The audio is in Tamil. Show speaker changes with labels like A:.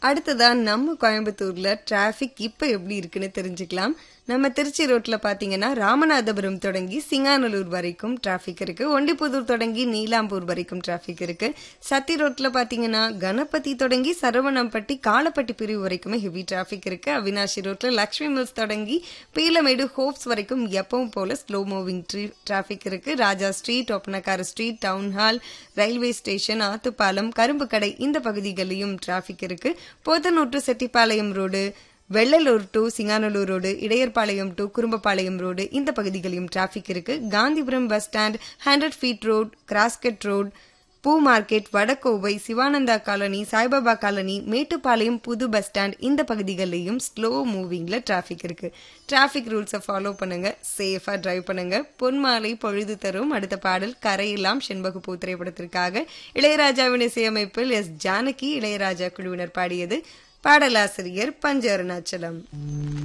A: அடுத்ததான் நம்ம கோயம்புத்தூர்ல டிராஃபிக் இப்ப எப்படி இருக்குன்னு தெரிஞ்சுக்கலாம் நம்ம திருச்சி ரோட்ல பாத்தீங்கன்னா ராமநாதபுரம் தொடங்கி சிங்கானலூர் வரைக்கும் டிராஃபிக் இருக்கு ஒண்டிப்புதூர் தொடங்கி நீலாம்பூர் வரைக்கும் டிராஃபிக் இருக்கு சத்தி ரோட்ல பாத்தீங்கன்னா கணபதி தொடங்கி சரவணம்பட்டி காலப்பட்டி பிரிவு வரைக்குமே ஹெவி டிராஃபிக் இருக்கு அவினாஷி ரோட்ல லக்ஷ்மி மில்ஸ் தொடங்கி பீலமேடு ஹோப்ஸ் வரைக்கும் எப்பவும் போல ஸ்லோ மூவிங் டிராஃபிக் இருக்கு Raja street Oppanakara street town hall railway station Athupalam Karumbu Kadai இந்த பகுதிகளிலும் டிராஃபிக் இருக்கு Podanur to Chettipalayam road Vellalur to Singanallur road Idayarpalayam to Kurumbapalayam road இந்த பகுதிகளிலும் டிராஃபிக் இருக்கு Gandhipuram bus stand hundred feet road cross cut road பூ market Vadakovai Sivananda colony Saibaba colony Mettupalayam புது பஸ் ஸ்டாண்ட் இந்த பகுதிகளிலையும் ஸ்லோ மூவிங்ல டிராஃபிக் இருக்கு டிராஃபிக் ரூல்ஸை ஃபாலோ பண்ணுங்க சேஃபா டிரைவ் பண்ணுங்க பொன்மாலை பொழுது தரும் அடுத்த பாடல் கரையெல்லாம் செண்பகப்பூ திரைப்படத்திற்காக இளையராஜாவின் இசையமைப்பில் எஸ் ஜானகி இளையராஜா குழுவினர் பாடியது பாடலாசிரியர் பஞ்ச அருணாச்சலம்